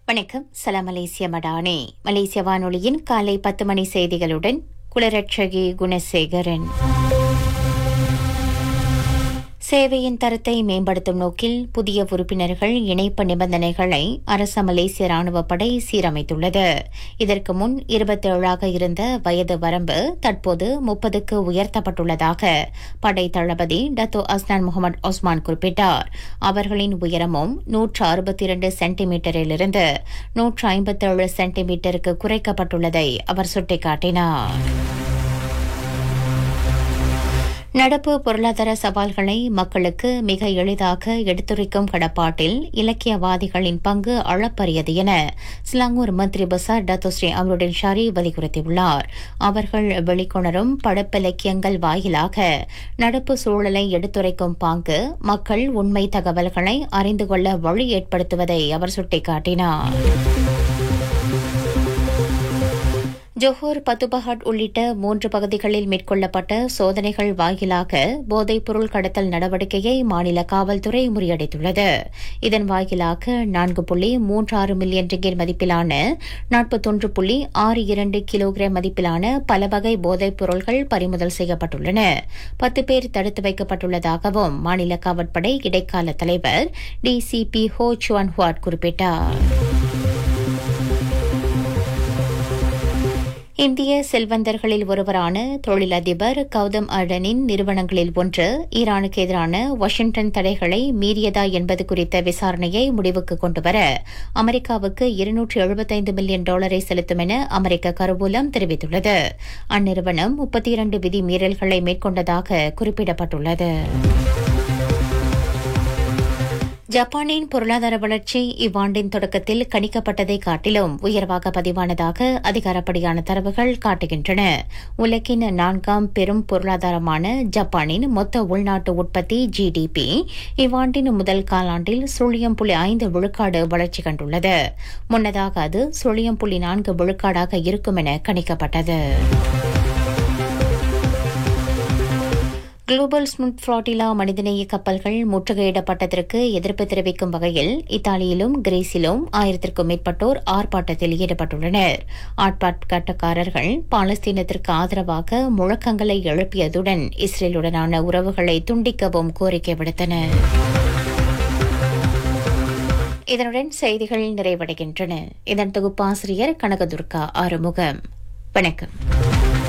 வணக்கம் சலாம் மலேசிய மடானே மலேசிய வானொலியின் காலை பத்து மணி செய்திகளுடன் குலரட்சகி குணசேகரன் சேவையின் தரத்தை மேம்படுத்தும் நோக்கில் புதிய உறுப்பினர்கள் இணைப்பு நிபந்தனைகளை அரச மலேசிய ராணுவ படை சீரமைத்துள்ளது இதற்கு முன் இருபத்தேழாக இருந்த வயது வரம்பு தற்போது முப்பதுக்கு உயர்த்தப்பட்டுள்ளதாக படை தளபதி டத்தோ அஸ்னான் முகமது ஒஸ்மான் குறிப்பிட்டார் அவர்களின் உயரமும் நூற்று அறுபத்தி இரண்டு சென்டிமீட்டரிலிருந்து நூற்று ஐம்பத்தேழு சென்டிமீட்டருக்கு குறைக்கப்பட்டுள்ளதை அவர் சுட்டிக்காட்டினார் நடப்பு பொருளாதார சவால்களை மக்களுக்கு மிக எளிதாக எடுத்துரைக்கும் கடப்பாட்டில் இலக்கியவாதிகளின் பங்கு அளப்பரியது என சிலாங்கூர் மந்திரி பசார் டத்தோஸ்ரீ அமருடன் ஷாரி வலியுறுத்தியுள்ளார் அவர்கள் வெளிக்கொணரும் படைப்பிலக்கியங்கள் வாயிலாக நடப்பு சூழலை எடுத்துரைக்கும் பாங்கு மக்கள் உண்மை தகவல்களை அறிந்து கொள்ள வழி ஏற்படுத்துவதை அவர் சுட்டிக்காட்டினார் ஜோஹர் பத்துபஹாட் உள்ளிட்ட மூன்று பகுதிகளில் மேற்கொள்ளப்பட்ட சோதனைகள் வாயிலாக போதைப்பொருள் கடத்தல் நடவடிக்கையை மாநில காவல்துறை முறியடித்துள்ளது இதன் வாயிலாக நான்கு புள்ளி மூன்று ஆறு மில்லியன் ரிங்கெட் மதிப்பிலான நாற்பத்தொன்று புள்ளி ஆறு இரண்டு கிலோகிராம் மதிப்பிலான பல வகை போதைப் பொருள்கள் பறிமுதல் செய்யப்பட்டுள்ளன பத்து பேர் தடுத்து வைக்கப்பட்டுள்ளதாகவும் மாநில காவற்படை இடைக்கால தலைவர் டிசிபி ஹோ சுவான் ஹுவாட் குறிப்பிட்டார் இந்திய செல்வந்தர்களில் ஒருவரான தொழிலதிபர் கௌதம் அடனின் நிறுவனங்களில் ஒன்று ஈரானுக்கு எதிரான வாஷிங்டன் தடைகளை மீறியதா என்பது குறித்த விசாரணையை முடிவுக்கு கொண்டுவர அமெரிக்காவுக்கு இருநூற்று எழுபத்தைந்து மில்லியன் டாலரை செலுத்தும் என அமெரிக்க கருவூலம் தெரிவித்துள்ளது அந்நிறுவனம் முப்பத்தி இரண்டு விதி மீறல்களை மேற்கொண்டதாக குறிப்பிடப்பட்டுள்ளது ஜப்பானின் பொருளாதார வளர்ச்சி இவ்வாண்டின் தொடக்கத்தில் கணிக்கப்பட்டதை காட்டிலும் உயர்வாக பதிவானதாக அதிகாரப்படியான தரவுகள் காட்டுகின்றன உலகின் நான்காம் பெரும் பொருளாதாரமான ஜப்பானின் மொத்த உள்நாட்டு உற்பத்தி ஜிடிபி இவ்வாண்டின் முதல் காலாண்டில் சுழியம் புள்ளி ஐந்து விழுக்காடு வளர்ச்சி கண்டுள்ளது முன்னதாக அது சுழியம் புள்ளி நான்கு விழுக்காடாக இருக்கும் என கணிக்கப்பட்டது குளோபல் ஸ்முட் ஃபிளாட்டிலா மனிதநேய கப்பல்கள் முற்றுகையிடப்பட்டதற்கு எதிர்ப்பு தெரிவிக்கும் வகையில் இத்தாலியிலும் கிரீஸிலும் ஆயிரத்திற்கும் மேற்பட்டோர் ஆர்ப்பாட்டத்தில் ஈடுபட்டுள்ளனர் ஆர்ப்பாட்டக்காரர்கள் பாலஸ்தீனத்திற்கு ஆதரவாக முழக்கங்களை எழுப்பியதுடன் இஸ்ரேலுடனான உறவுகளை துண்டிக்கவும் கோரிக்கை விடுத்தனர் இதனுடன் செய்திகள் நிறைவடைகின்றன இதன் தொகுப்பாசிரியர் கனகதுர்கா ஆறுமுகம் வணக்கம்